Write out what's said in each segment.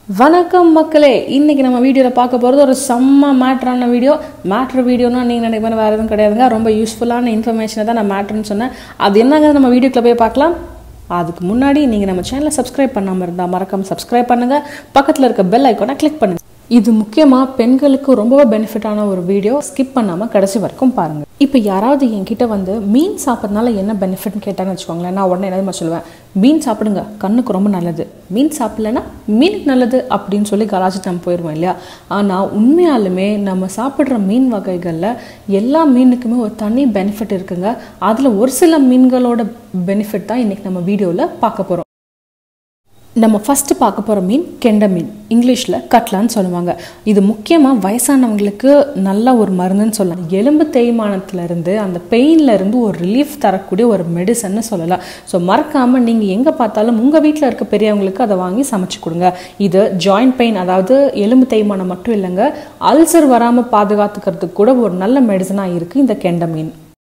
வணக்கம் மக்களே இன்னைக்கு நம்ம வீடியோவில் பார்க்க போகிறது ஒரு செம்ம மேட்ரான வீடியோ மேட்ரு வீடியோனா நீங்கள் நினைப்பேன் வேறு எதுவும் கிடையாதுங்க ரொம்ப யூஸ்ஃபுல்லான இன்ஃபர்மேஷனை தான் நான் மேட்ருன்னு சொன்னேன் அது என்னங்க நம்ம வீடியோக்குள்ள போய் பார்க்கலாம் அதுக்கு முன்னாடி நீங்கள் நம்ம சேனலை சப்ஸ்கிரைப் பண்ணாமல் இருந்தால் மறக்காம சப்ஸ்கிரைப் பண்ணுங்கள் பக்கத்தில் இருக்க பெல் ஐக்கானை கிளிக் பண்ணுங்கள் இது முக்கியமாக பெண்களுக்கு ரொம்பவே பெனிஃபிட்டான ஒரு வீடியோ ஸ்கிப் பண்ணாமல் கடைசி வரைக்கும் பாருங்கள் இப்போ யாராவது என்கிட்ட வந்து மீன் சாப்பிட்றதுனால என்ன பெனிஃபிட்னு கேட்டாங்கன்னு வச்சுக்கோங்களேன் நான் உடனே என்ன சொல்லுவேன் மீன் சாப்பிடுங்க கண்ணுக்கு ரொம்ப நல்லது மீன் சாப்பிடலன்னா மீனுக்கு நல்லது அப்படின்னு சொல்லி கலாச்சிட்டு நம்ம போயிடுவோம் இல்லையா ஆனால் உண்மையாலுமே நம்ம சாப்பிட்ற மீன் வகைகளில் எல்லா மீனுக்குமே ஒரு தனி பெனிஃபிட் இருக்குங்க அதில் ஒரு சில மீன்களோட பெனிஃபிட் தான் இன்றைக்கி நம்ம வீடியோவில் பார்க்க போகிறோம் நம்ம ஃபஸ்ட்டு பார்க்க போகிற மீன் கெண்டை மீன் இங்கிலீஷில் கட்லான்னு சொல்லுவாங்க இது முக்கியமாக வயசானவங்களுக்கு நல்ல ஒரு மருந்துன்னு சொல்லலாம் எலும்பு தேய்மானத்துலேருந்து அந்த பெயின்லேருந்து ஒரு ரிலீஃப் தரக்கூடிய ஒரு மெடிசன்னு சொல்லலாம் ஸோ மறக்காமல் நீங்கள் எங்கே பார்த்தாலும் உங்கள் வீட்டில் இருக்க பெரியவங்களுக்கு அதை வாங்கி சமைச்சு கொடுங்க இது ஜாயிண்ட் பெயின் அதாவது எலும்பு தேய்மானம் மட்டும் இல்லைங்க அல்சர் வராமல் பாதுகாத்துக்கிறதுக்கு கூட ஒரு நல்ல மெடிசனாக இருக்குது இந்த கெண்டை மீன்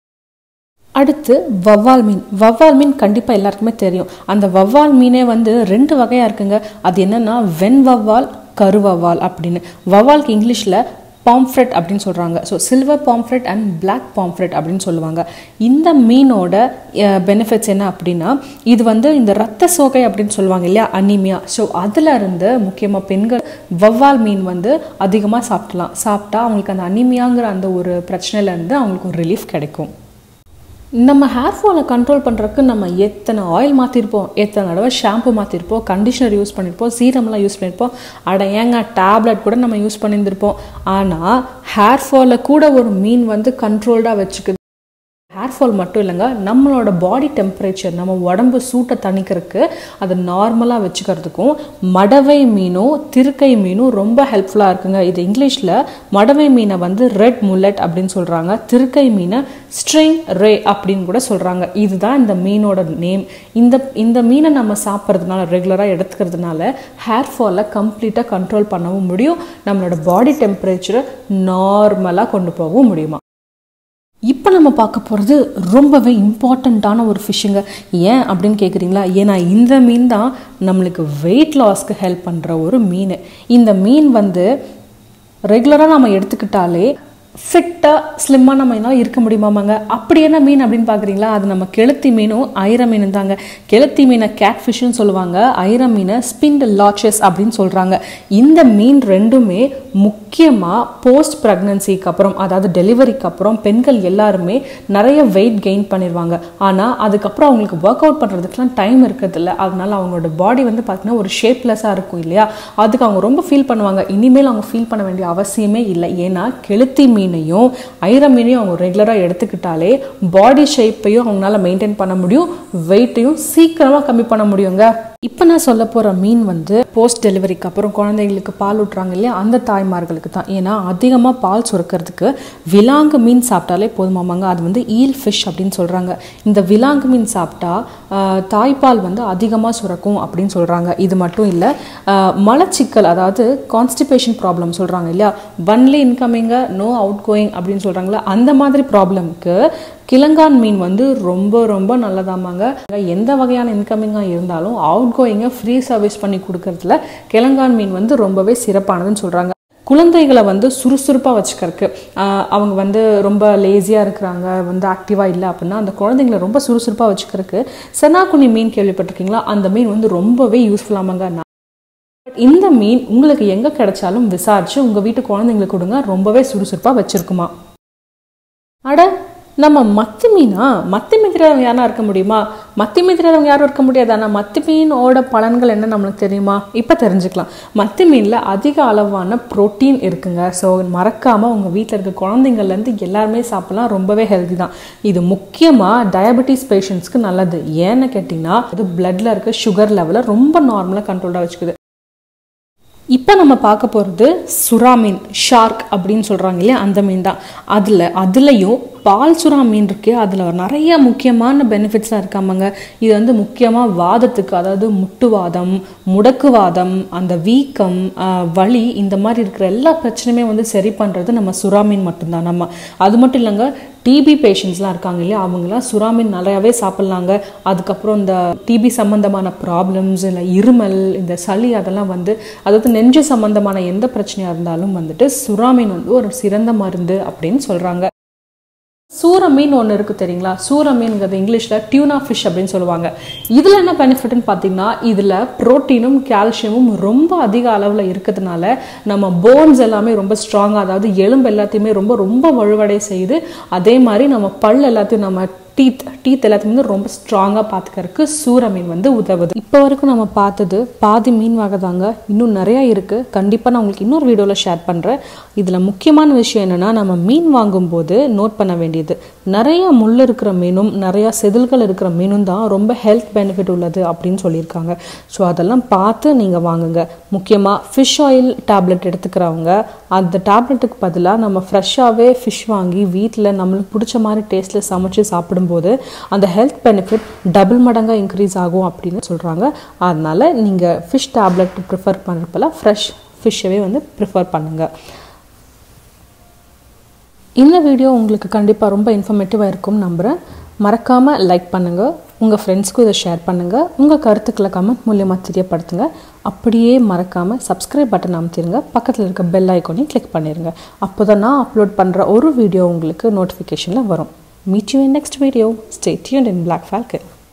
அடுத்து வவ்வால் மீன் வவ்வால் மீன் கண்டிப்பாக எல்லாருக்குமே தெரியும் அந்த வவ்வால் மீனே வந்து ரெண்டு வகையாக இருக்குங்க அது என்னென்னா வெண் வவ்வால் கருவவ்வால் அப்படின்னு வவ்வால்க்கு இங்கிலீஷில் பாம்ஃப்ரெட் அப்படின்னு சொல்கிறாங்க so silver pomfret and black pomfret அப்படின்னு சொல்லுவாங்க இந்த மீனோட பெனிஃபிட்ஸ் என்ன அப்படின்னா இது வந்து இந்த ரத்த சோகை அப்படின்னு சொல்லுவாங்க இல்லையா அனிமியா ஸோ அதில் இருந்து முக்கியமாக பெண்கள் வவ்வால் மீன் வந்து அதிகமாக சாப்பிடலாம் சாப்பிட்டா அவங்களுக்கு அந்த அனிமியாங்கிற அந்த ஒரு பிரச்சனையிலேருந்து அவங்களுக்கு ஒரு ரிலீஃப் கிடைக்கும் நம்ம ஹேர் ஃபாலை கண்ட்ரோல் பண்ணுறதுக்கு நம்ம எத்தனை ஆயில் மாற்றிருப்போம் எத்தனை தடவை ஷாம்பு மாற்றிருப்போம் கண்டிஷனர் யூஸ் பண்ணியிருப்போம் சீரம்லாம் யூஸ் பண்ணியிருப்போம் அட ஏங்க டேப்லெட் கூட நம்ம யூஸ் பண்ணியிருந்திருப்போம் ஆனால் ஹேர் ஃபாலை கூட ஒரு மீன் வந்து கண்ட்ரோல்டாக வச்சுக்குது ஹேர் ஃபால் மட்டும் இல்லைங்க நம்மளோட பாடி டெம்பரேச்சர் நம்ம உடம்பு சூட்டை தணிக்கிறதுக்கு அதை நார்மலாக வச்சுக்கிறதுக்கும் மடவை மீனும் திருக்கை மீனும் ரொம்ப ஹெல்ப்ஃபுல்லாக இருக்குங்க இது இங்கிலீஷில் மடவை மீனை வந்து ரெட் முல்லட் அப்படின்னு சொல்கிறாங்க திருக்கை மீனை ஸ்ட்ரிங் ரே அப்படின்னு கூட சொல்கிறாங்க இதுதான் இந்த மீனோட நேம் இந்த இந்த மீனை நம்ம சாப்பிட்றதுனால ரெகுலராக எடுத்துக்கிறதுனால ஹேர் ஃபாலை கம்ப்ளீட்டாக கண்ட்ரோல் பண்ணவும் முடியும் நம்மளோட பாடி டெம்பரேச்சரை நார்மலாக கொண்டு போகவும் முடியுமா இப்போ நம்ம பார்க்க போகிறது ரொம்பவே இம்பார்ட்டண்ட்டான ஒரு ஃபிஷ்ஷுங்க ஏன் அப்படின்னு கேட்குறீங்களா ஏன்னா இந்த மீன் தான் நம்மளுக்கு வெயிட் லாஸ்க்கு ஹெல்ப் பண்ணுற ஒரு மீன் இந்த மீன் வந்து ரெகுலராக நம்ம எடுத்துக்கிட்டாலே ஃபிட்டாக ஸ்லிம்மாக நம்ம என்ன இருக்க முடியுமாமாங்க அப்படி என்ன மீன் அப்படின்னு பார்க்குறீங்களா அது நம்ம கெளுத்தி மீனும் ஐர மீனும் தாங்க கெளுத்தி மீனை கேட் ஃபிஷ்னு சொல்லுவாங்க ஐர மீனை ஸ்பிண்ட் லாச்சஸ் அப்படின்னு சொல்கிறாங்க இந்த மீன் ரெண்டுமே முக்கியமாக போஸ்ட் ப்ரெக்னன்சிக்கு அப்புறம் அதாவது டெலிவரிக்கு அப்புறம் பெண்கள் எல்லாருமே நிறைய வெயிட் கெயின் பண்ணிடுவாங்க ஆனால் அதுக்கப்புறம் அவங்களுக்கு ஒர்க் அவுட் பண்ணுறதுக்குலாம் டைம் இருக்கிறதில்ல அதனால அவங்களோட பாடி வந்து பார்த்தீங்கன்னா ஒரு ஷேப்லெஸ்ஸாக இருக்கும் இல்லையா அதுக்கு அவங்க ரொம்ப ஃபீல் பண்ணுவாங்க இனிமேல் அவங்க ஃபீல் பண்ண வேண்டிய அவசியமே இல்லை ஏன்னா கெளுத்தி மீனையும் ஐர மீனையும் அவங்க ரெகுலராக எடுத்துக்கிட்டாலே பாடி ஷேப்பையும் அவங்களால மெயின்டைன் பண்ண முடியும் வெயிட்டையும் சீக்கிரமாக கம்மி பண்ண முடியுங்க இப்போ நான் சொல்ல போகிற மீன் வந்து போஸ்ட் டெலிவரிக்கு அப்புறம் குழந்தைங்களுக்கு பால் ஊட்டுறாங்க இல்லையா அந்த தாய்மார்களுக்கு தான் ஏன்னா அதிகமாக பால் சுரக்கிறதுக்கு விலாங்கு மீன் சாப்பிட்டாலே போதுமாமாங்க அது வந்து ஈல் ஃபிஷ் அப்படின்னு சொல்கிறாங்க இந்த விலாங்கு மீன் சாப்பிட்டா தாய்ப்பால் வந்து அதிகமாக சுரக்கும் அப்படின்னு சொல்கிறாங்க இது மட்டும் இல்லை மலச்சிக்கல் அதாவது கான்ஸ்டிபேஷன் ப்ராப்ளம் சொல்கிறாங்க இல்லையா ஒன்லி இன்கமிங்க நோ அவுட் கோயிங் அப்படின்னு சொல்கிறாங்களா அந்த மாதிரி ப்ராப்ளம்க்கு கிழங்கான் மீன் வந்து ரொம்ப ரொம்ப நல்லதாமாங்க எந்த வகையான இன்கமிங்காக இருந்தாலும் அவுட் கோயிங்கை ஃப்ரீ சர்வீஸ் பண்ணி கொடுக்கறதுல கிழங்கான் மீன் வந்து ரொம்பவே சிறப்பானதுன்னு சொல்கிறாங்க குழந்தைகளை வந்து சுறுசுறுப்பாக வச்சுக்கிறதுக்கு அவங்க வந்து ரொம்ப லேசியாக இருக்கிறாங்க வந்து ஆக்டிவாக இல்லை அப்படின்னா அந்த குழந்தைங்களை ரொம்ப சுறுசுறுப்பாக வச்சுக்கிறதுக்கு செனாக்குனி மீன் கேள்விப்பட்டிருக்கீங்களா அந்த மீன் வந்து ரொம்பவே யூஸ்ஃபுல்லாமாங்க இந்த மீன் உங்களுக்கு எங்கே கிடைச்சாலும் விசாரிச்சு உங்கள் வீட்டு குழந்தைங்களுக்கு கொடுங்க ரொம்பவே சுறுசுறுப்பாக வச்சுருக்குமா அட நம்ம மத்தி மீனா மத்தி மிதிரவங்க யாரா இருக்க முடியுமா மத்தி மிதிரவங்க யாரும் இருக்க முடியாது ஆனால் மத்தி மீனோட பலன்கள் என்ன நம்மளுக்கு தெரியுமா இப்போ தெரிஞ்சுக்கலாம் மத்தி மீனில் அதிக அளவான ப்ரோட்டீன் இருக்குங்க ஸோ மறக்காமல் உங்கள் வீட்டில் இருக்க குழந்தைங்கள்லேருந்து எல்லாருமே சாப்பிட்லாம் ரொம்பவே ஹெல்தி தான் இது முக்கியமாக டயபெட்டிஸ் பேஷண்ட்ஸ்க்கு நல்லது ஏன்னு கேட்டிங்கன்னா அது பிளட்டில் இருக்க சுகர் லெவலை ரொம்ப நார்மலாக கண்ட்ரோலாக வச்சுக்குது இப்போ நம்ம பார்க்க போகிறது சுறா மீன் ஷார்க் அப்படின்னு சொல்கிறாங்க இல்லையா அந்த மீன் தான் அதில் அதுலேயும் பால் சுறா மீன் இருக்கு அதில் நிறைய முக்கியமான பெனிஃபிட்ஸ்லாம் இருக்காமங்க இது வந்து முக்கியமாக வாதத்துக்கு அதாவது முட்டுவாதம் முடக்குவாதம் அந்த வீக்கம் வலி இந்த மாதிரி இருக்கிற எல்லா பிரச்சனையுமே வந்து சரி பண்ணுறது நம்ம சுறா மீன் மட்டும்தான் நம்ம அது மட்டும் இல்லைங்க டிபி பேஷண்ட்ஸ்லாம் இருக்காங்க இல்லையா அவங்களாம் சுறா மீன் நிறையாவே சாப்பிட்லாங்க அதுக்கப்புறம் இந்த டிபி சம்மந்தமான ப்ராப்ளம்ஸ் இல்லை இருமல் இந்த சளி அதெல்லாம் வந்து அதாவது நெஞ்சு சம்மந்தமான எந்த பிரச்சனையாக இருந்தாலும் வந்துட்டு சுறா மீன் வந்து ஒரு சிறந்த மருந்து அப்படின்னு சொல்கிறாங்க சூர மீன் ஒன்று இருக்குது தெரியுங்களா சூர மீன்ங்கிறது இங்கிலீஷில் டியூனா ஃபிஷ் அப்படின்னு சொல்லுவாங்க இதில் என்ன பெனிஃபிட்னு பார்த்தீங்கன்னா இதில் ப்ரோட்டீனும் கால்சியமும் ரொம்ப அதிக அளவில் இருக்கிறதுனால நம்ம போன்ஸ் எல்லாமே ரொம்ப ஸ்ட்ராங்காக அதாவது எலும்பு எல்லாத்தையுமே ரொம்ப ரொம்ப வலுவடை செய்யுது அதே மாதிரி நம்ம பல் எல்லாத்தையும் நம்ம டீத் டீத் எல்லாத்தையும் வந்து ரொம்ப ஸ்ட்ராங்காக பார்த்துக்கறதுக்கு சூர மீன் வந்து உதவுது இப்போ வரைக்கும் நம்ம பார்த்தது பாதி மீன் வகை தாங்க இன்னும் நிறையா இருக்குது கண்டிப்பாக நான் உங்களுக்கு இன்னொரு வீடியோவில் ஷேர் பண்ணுறேன் இதில் முக்கியமான விஷயம் என்னென்னா நம்ம மீன் வாங்கும்போது நோட் பண்ண வேண்டியது நிறைய முள் இருக்கிற மீனும் நிறையா செதில்கள் இருக்கிற மீனும் தான் ரொம்ப ஹெல்த் பெனிஃபிட் உள்ளது அப்படின்னு சொல்லியிருக்காங்க ஸோ அதெல்லாம் பார்த்து நீங்கள் வாங்குங்க முக்கியமாக ஃபிஷ் ஆயில் டேப்லெட் எடுத்துக்கிறவங்க அந்த டேப்லெட்டுக்கு பதிலாக நம்ம ஃப்ரெஷ்ஷாகவே ஃபிஷ் வாங்கி வீட்டில் நம்மளுக்கு பிடிச்ச மாதிரி டேஸ்ட்டில் சமைச்சு சாப்பிடும்போது அந்த ஹெல்த் பெனிஃபிட் டபுள் மடங்காக இன்க்ரீஸ் ஆகும் அப்படின்னு சொல்கிறாங்க அதனால் நீங்கள் ஃபிஷ் டேப்லெட் ப்ரிஃபர் பண்ணுறப்பல ஃப்ரெஷ் ஃபிஷ்ஷவே வந்து ப்ரிஃபர் பண்ணுங்கள் இந்த வீடியோ உங்களுக்கு கண்டிப்பாக ரொம்ப இன்ஃபர்மேட்டிவாக இருக்கும் நம்புகிறேன் மறக்காமல் லைக் பண்ணுங்கள் உங்கள் ஃப்ரெண்ட்ஸ்க்கும் இதை ஷேர் பண்ணுங்கள் உங்கள் கருத்துக்களை கமெண்ட் மூலியமாக தெரியப்படுத்துங்க அப்படியே மறக்காமல் சப்ஸ்கிரைப் பட்டன் அமைத்திருங்க பக்கத்தில் இருக்க பெல் ஐக்கானையும் கிளிக் பண்ணிடுங்க அப்போ தான் நான் அப்லோட் பண்ணுற ஒரு வீடியோ உங்களுக்கு நோட்டிஃபிகேஷனில் வரும் meet you in next video stay tuned in Black Falcon